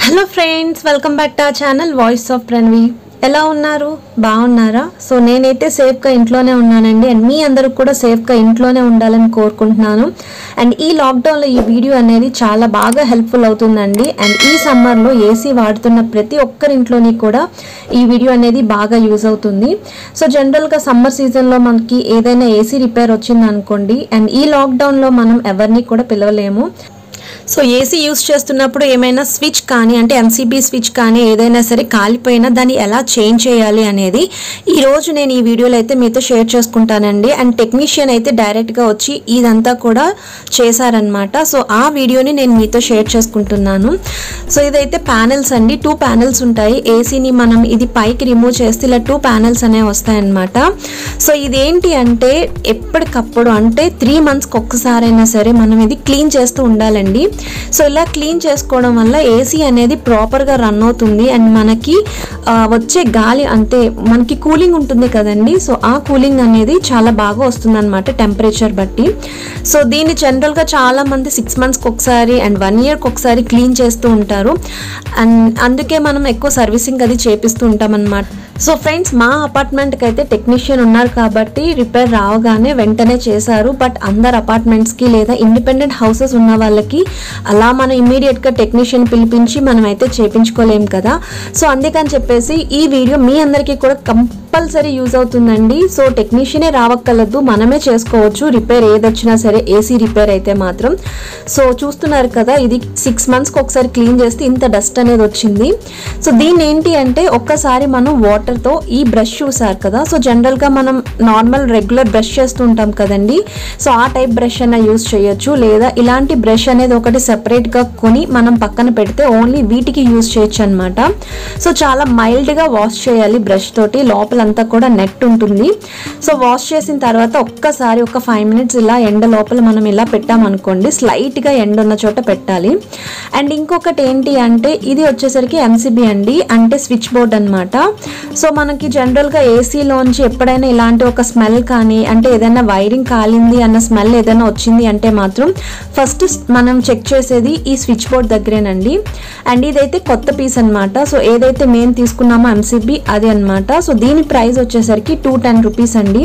hello friends welcome back to ఆ channel voice of Pranavi ఎలా ఉన్నారు బాగున్నారా సో నేనైతే సేఫ్గా ఇంట్లోనే ఉన్నానండి అండ్ మీ అందరూ కూడా సేఫ్గా ఇంట్లోనే ఉండాలని కోరుకుంటున్నాను అండ్ ఈ లాక్డౌన్లో ఈ వీడియో అనేది చాలా బాగా హెల్ప్ఫుల్ అవుతుందండి అండ్ ఈ సమ్మర్లో ఏసీ వాడుతున్న ప్రతి ఒక్కరి ఇంట్లోని కూడా ఈ వీడియో అనేది బాగా యూజ్ అవుతుంది సో జనరల్గా సమ్మర్ సీజన్లో మనకి ఏదైనా ఏసీ రిపేర్ వచ్చింది అనుకోండి అండ్ ఈ లాక్డౌన్లో మనం ఎవరిని కూడా పిలవలేము సో ఏసీ యూస్ చేస్తున్నప్పుడు ఏమైనా స్విచ్ కానీ అంటే ఎంసీబీ స్విచ్ కానీ ఏదైనా సరే కాలిపోయినా దాన్ని ఎలా చేంజ్ చేయాలి అనేది ఈ రోజు నేను ఈ వీడియోలో అయితే మీతో షేర్ చేసుకుంటానండి అండ్ టెక్నీషియన్ అయితే డైరెక్ట్గా వచ్చి ఇదంతా కూడా చేశారనమాట సో ఆ వీడియోని నేను మీతో షేర్ చేసుకుంటున్నాను సో ఇదైతే ప్యానెల్స్ అండి టూ ప్యానెల్స్ ఉంటాయి ఏసీని మనం ఇది పైకి రిమూవ్ చేస్తే ఇలా టూ ప్యానెల్స్ అనేవి వస్తాయన్నమాట సో ఇదేంటి అంటే ఎప్పటికప్పుడు అంటే త్రీ మంత్స్కి ఒక్కసారైనా సరే మనం ఇది క్లీన్ చేస్తూ ఉండాలండి సో ఇలా క్లీన్ చేసుకోవడం వల్ల ఏసీ అనేది ప్రాపర్గా రన్ అవుతుంది అండ్ మనకి ఆ, వచ్చే గాలి అంటే మనకి కూలింగ్ ఉంటుంది కదండి సో ఆ కూలింగ్ అనేది చాలా బాగా వస్తుంది అనమాట టెంపరేచర్ బట్టి సో దీన్ని జనరల్గా చాలా మంది సిక్స్ మంత్స్కి ఒకసారి అండ్ వన్ ఇయర్కి ఒకసారి క్లీన్ చేస్తూ ఉంటారు అండ్ అందుకే మనం ఎక్కువ సర్వీసింగ్ అది చేపిస్తూ ఉంటాం అనమాట సో ఫ్రెండ్స్ మా అపార్ట్మెంట్కి అయితే టెక్నీషియన్ ఉన్నారు కాబట్టి రిపేర్ రావగానే వెంటనే చేశారు బట్ అందరు అపార్ట్మెంట్స్కి లేదా ఇండిపెండెంట్ హౌసెస్ ఉన్న వాళ్ళకి అలా మనం ఇమీడియట్గా టెక్నీషియన్ పిలిపించి మనం అయితే చేపించుకోలేం కదా సో అందుకని చెప్పేసి ఈ వీడియో మీ అందరికీ కూడా కంపల్సరీ యూజ్ అవుతుందండి సో టెక్నీషియనే రావక్కర్లేదు మనమే చేసుకోవచ్చు రిపేర్ ఏది వచ్చినా సరే ఏసీ రిపేర్ అయితే మాత్రం సో చూస్తున్నారు కదా ఇది సిక్స్ మంత్స్కి ఒకసారి క్లీన్ చేస్తే ఇంత డస్ట్ అనేది వచ్చింది సో దీన్ని ఏంటి అంటే ఒక్కసారి మనం వాటర్తో ఈ బ్రష్ చూసారు కదా సో జనరల్గా మనం నార్మల్ రెగ్యులర్ బ్రష్ చేస్తూ ఉంటాం కదండి సో ఆ టైప్ బ్రష్ అయినా యూస్ చేయొచ్చు లేదా ఇలాంటి బ్రష్ అనేది ఒకటి సెపరేట్గా కొని మనం పక్కన పెడితే ఓన్లీ వీటికి యూస్ చేయొచ్చు అనమాట సో చాలా మైల్డ్గా వాష్ చేయాలి బ్రష్ తోటి లోపలంతా కూడా నెట్ ఉంటుంది సో వాష్ చేసిన తర్వాత ఒక్కసారి ఒక ఫైవ్ మినిట్స్ ఇలా ఎండ లోపల మనం ఇలా పెట్టామనుకోండి స్లైట్గా ఎండ ఉన్న చోట పెట్టాలి అండ్ ఇంకొకటి ఏంటి అంటే ఇది వచ్చేసరికి ఎంసీబీ అండి అంటే స్విచ్ బోర్డ్ అనమాట సో మనకి జనరల్గా ఏసీలోంచి ఎప్పుడైనా ఇలాంటి ఒక స్మెల్ కానీ అంటే ఏదైనా వైరింగ్ కాలింది అన్న స్మెల్ ఏదైనా వచ్చింది అంటే మాత్రం ఫస్ట్ మనం చెక్ చేసేది ఈ స్విచ్ బోర్డ్ దగ్గరేనండి అండ్ ఇదైతే కొత్త పీస్ అన్నమాట సో ఏదైతే మేము తీసుకున్నామో ఎంసీబీ అది అన్నమాట సో దీని ప్రైస్ వచ్చేసరికి టూ టెన్ రూపీస్ అండి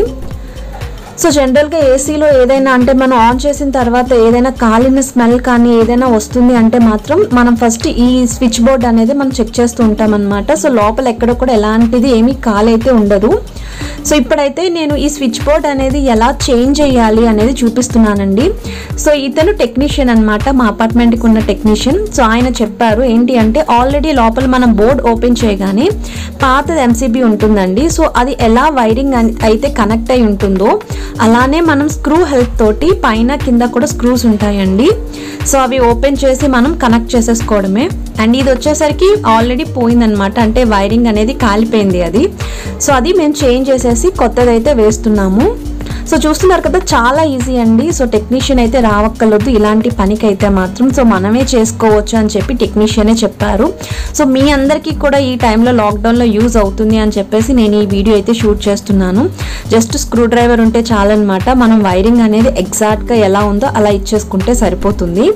సో జనరల్గా ఏసీలో ఏదైనా అంటే మనం ఆన్ చేసిన తర్వాత ఏదైనా కాలిన స్మెల్ కానీ ఏదైనా వస్తుంది అంటే మాత్రం మనం ఫస్ట్ ఈ స్విచ్ బోర్డ్ అనేది మనం చెక్ చేస్తూ ఉంటాం అనమాట సో లోపల ఎక్కడ కూడా ఎలాంటిది ఏమీ కాలైతే ఉండదు సో ఇప్పుడైతే నేను ఈ స్విచ్ బోర్డ్ అనేది ఎలా చేంజ్ చేయాలి అనేది చూపిస్తున్నానండి సో ఇతను టెక్నీషియన్ అనమాట మా అపార్ట్మెంట్కి ఉన్న టెక్నీషియన్ సో ఆయన చెప్పారు ఏంటి అంటే ఆల్రెడీ లోపల మనం బోర్డ్ ఓపెన్ చేయగానే పాతది ఎంసీబీ ఉంటుందండి సో అది ఎలా వైరింగ్ అని- అయితే కనెక్ట్ అయి ఉంటుందో అలానే మనం స్క్రూ హెల్ప్ తోటి పైన కింద కూడా స్క్రూస్ ఉంటాయండి సో అవి ఓపెన్ చేసి మనం కనెక్ట్ చేసేసుకోవడమే అండ్ ఇది వచ్చేసరికి ఆల్రెడీ పోయిందనమాట అంటే వైరింగ్ అనేది కాలిపోయింది అది సో అది మేము చేంజ్ చేసేసి కొత్తదైతే వేస్తున్నాము సో చూస్తున్నారు కదా చాలా ఈజీ అండి సో టెక్నీషియన్ అయితే రావక్కర్లేదు ఇలాంటి పనికి అయితే మాత్రం సో మనమే చేసుకోవచ్చు అని చెప్పి టెక్నీషియనే చెప్పారు సో మీ అందరికీ కూడా ఈ టైంలో లాక్డౌన్లో యూజ్ అవుతుంది అని చెప్పేసి నేను ఈ వీడియో అయితే షూట్ చేస్తున్నాను జస్ట్ స్క్రూ డ్రైవర్ ఉంటే చాలన్నమాట మనం వైరింగ్ అనేది ఎగ్జాక్ట్గా ఎలా ఉందో అలా ఇచ్చేసుకుంటే సరిపోతుంది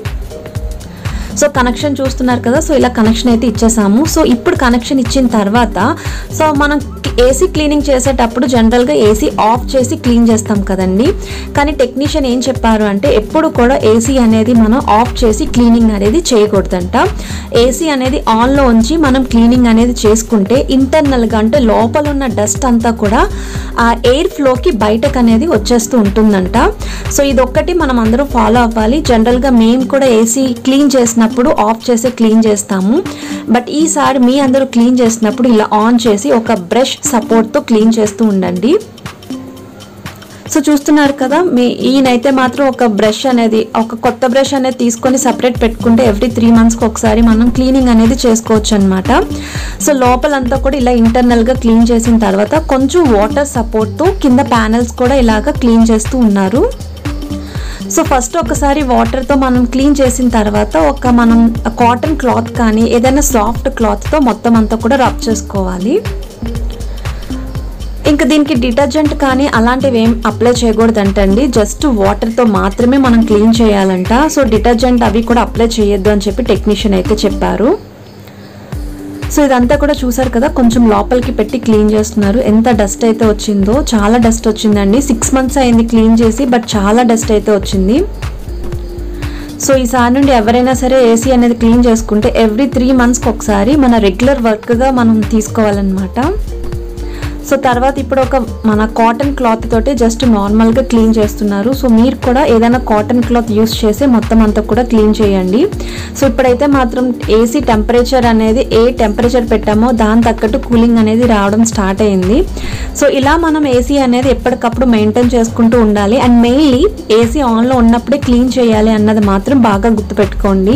సో కనెక్షన్ చూస్తున్నారు కదా సో ఇలా కనెక్షన్ అయితే ఇచ్చేసాము సో ఇప్పుడు కనెక్షన్ ఇచ్చిన తర్వాత సో మనం ఏసీ క్లీనింగ్ చేసేటప్పుడు జనరల్గా ఏసీ ఆఫ్ చేసి క్లీన్ చేస్తాం కదండి కానీ టెక్నీషియన్ ఏం చెప్పారు అంటే ఎప్పుడు కూడా ఏసీ అనేది మనం ఆఫ్ చేసి క్లీనింగ్ అనేది చేయకూడదంట ఏసీ అనేది ఆన్లో ఉంచి మనం క్లీనింగ్ అనేది చేసుకుంటే ఇంటర్నల్గా అంటే లోపల ఉన్న డస్ట్ అంతా కూడా ఆ ఎయిర్ ఫ్లోకి బయటకు అనేది వచ్చేస్తూ ఉంటుందంట సో ఇదొక్కటి మనం అందరం ఫాలో అవ్వాలి జనరల్గా మేము కూడా ఏసీ క్లీన్ చేసినప్పుడు ఆఫ్ చేసి క్లీన్ చేస్తాము బట్ ఈసారి మీ అందరూ క్లీన్ చేసినప్పుడు ఇలా ఆన్ చేసి ఒక బ్రష్ సపోర్ట్తో క్లీన్ చేస్తూ ఉండండి సో చూస్తున్నారు కదా మీ ఈయనైతే మాత్రం ఒక బ్రష్ అనేది ఒక కొత్త బ్రష్ అనేది తీసుకొని సపరేట్ పెట్టుకుంటే ఎవ్రీ త్రీ మంత్స్కి ఒకసారి మనం క్లీనింగ్ అనేది చేసుకోవచ్చు అనమాట సో లోపలంతా కూడా ఇలా ఇంటర్నల్గా క్లీన్ చేసిన తర్వాత కొంచెం వాటర్ సపోర్ట్తో కింద ప్యానెల్స్ కూడా ఇలాగ క్లీన్ చేస్తూ ఉన్నారు సో ఫస్ట్ ఒకసారి వాటర్తో మనం క్లీన్ చేసిన తర్వాత ఒక మనం కాటన్ క్లాత్ కానీ ఏదైనా సాఫ్ట్ క్లాత్తో మొత్తం అంతా కూడా రబ్ చేసుకోవాలి ఇంకా దీనికి డిటర్జెంట్ కానీ అలాంటివి ఏం అప్లై చేయకూడదంటండి జస్ట్ వాటర్తో మాత్రమే మనం క్లీన్ చేయాలంట సో డిటర్జెంట్ అవి కూడా అప్లై చేయొద్దు అని చెప్పి టెక్నీషియన్ అయితే చెప్పారు సో ఇదంతా కూడా చూసారు కదా కొంచెం లోపలికి పెట్టి క్లీన్ చేస్తున్నారు ఎంత డస్ట్ అయితే వచ్చిందో చాలా డస్ట్ వచ్చిందండి సిక్స్ మంత్స్ అయింది క్లీన్ చేసి బట్ చాలా డస్ట్ అయితే వచ్చింది సో ఈసారి నుండి ఎవరైనా సరే ఏసీ అనేది క్లీన్ చేసుకుంటే ఎవ్రీ త్రీ మంత్స్కి ఒకసారి మన రెగ్యులర్ వర్క్గా మనం తీసుకోవాలన్నమాట సో తర్వాత ఇప్పుడు ఒక మన కాటన్ క్లాత్ తోటి జస్ట్ నార్మల్గా క్లీన్ చేస్తున్నారు సో మీరు కూడా ఏదైనా కాటన్ క్లాత్ యూస్ చేసి మొత్తం అంతా కూడా క్లీన్ చేయండి సో ఇప్పుడైతే మాత్రం ఏసీ టెంపరేచర్ అనేది ఏ టెంపరేచర్ పెట్టామో దాని తగ్గట్టు కూలింగ్ అనేది రావడం స్టార్ట్ అయింది సో ఇలా మనం ఏసీ అనేది ఎప్పటికప్పుడు మెయింటైన్ చేసుకుంటూ ఉండాలి అండ్ మెయిన్లీ ఏసీ ఆన్లో ఉన్నప్పుడే క్లీన్ చేయాలి అన్నది మాత్రం బాగా గుర్తుపెట్టుకోండి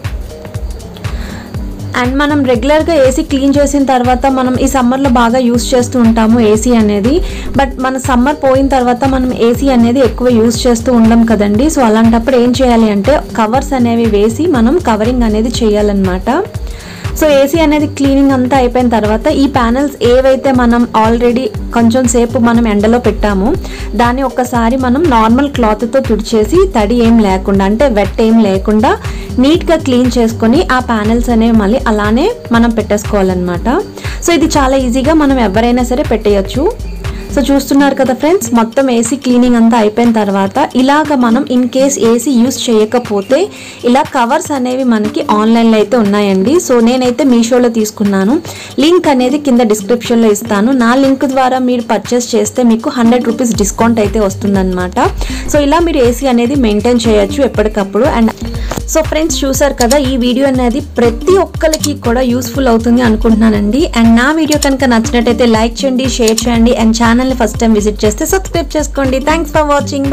అండ్ మనం రెగ్యులర్గా ఏసీ క్లీన్ చేసిన తర్వాత మనం ఈ సమ్మర్లో బాగా యూస్ చేస్తూ ఉంటాము ఏసీ అనేది బట్ మన సమ్మర్ పోయిన తర్వాత మనం ఏసీ అనేది ఎక్కువ యూస్ చేస్తూ ఉండం కదండి సో అలాంటప్పుడు ఏం చేయాలి అంటే కవర్స్ అనేవి వేసి మనం కవరింగ్ అనేది చేయాలన్నమాట సో ఏసీ అనేది క్లీనింగ్ అంతా అయిపోయిన తర్వాత ఈ ప్యానల్స్ ఏవైతే మనం ఆల్రెడీ కొంచెం సేపు మనం ఎండలో పెట్టామో దాన్ని ఒక్కసారి మనం నార్మల్ క్లాత్తో తుడిచేసి తడి ఏం లేకుండా అంటే వెట్ ఏం లేకుండా నీట్గా క్లీన్ చేసుకొని ఆ ప్యానెల్స్ అనేవి మళ్ళీ అలానే మనం పెట్టేసుకోవాలన్నమాట సో ఇది చాలా ఈజీగా మనం ఎవరైనా సరే పెట్టేయచ్చు సో చూస్తున్నారు కదా ఫ్రెండ్స్ మొత్తం ఏసీ క్లీనింగ్ అంతా అయిపోయిన తర్వాత ఇలాగ మనం ఇన్ కేస్ ఏసీ యూస్ చేయకపోతే ఇలా కవర్స్ అనేవి మనకి ఆన్లైన్లో అయితే ఉన్నాయండి సో నేనైతే మీషోలో తీసుకున్నాను లింక్ అనేది కింద డిస్క్రిప్షన్లో ఇస్తాను నా లింక్ ద్వారా మీరు పర్చేస్ చేస్తే మీకు హండ్రెడ్ రూపీస్ డిస్కౌంట్ అయితే వస్తుందన్నమాట సో ఇలా మీరు ఏసీ అనేది మెయింటైన్ చేయొచ్చు ఎప్పటికప్పుడు అండ్ సో ఫ్రెండ్స్ చూసారు కదా ఈ వీడియో అనేది ప్రతి ఒక్కరికి కూడా యూస్ఫుల్ అవుతుంది అనుకుంటున్నానండి అండ్ నా వీడియో కనుక నచ్చినట్టయితే లైక్ చేయండి షేర్ చేయండి అండ్ ఛానల్ని ఫస్ట్ టైం విజిట్ చేస్తే సబ్స్క్రైబ్ చేసుకోండి థ్యాంక్స్ ఫర్ వాచింగ్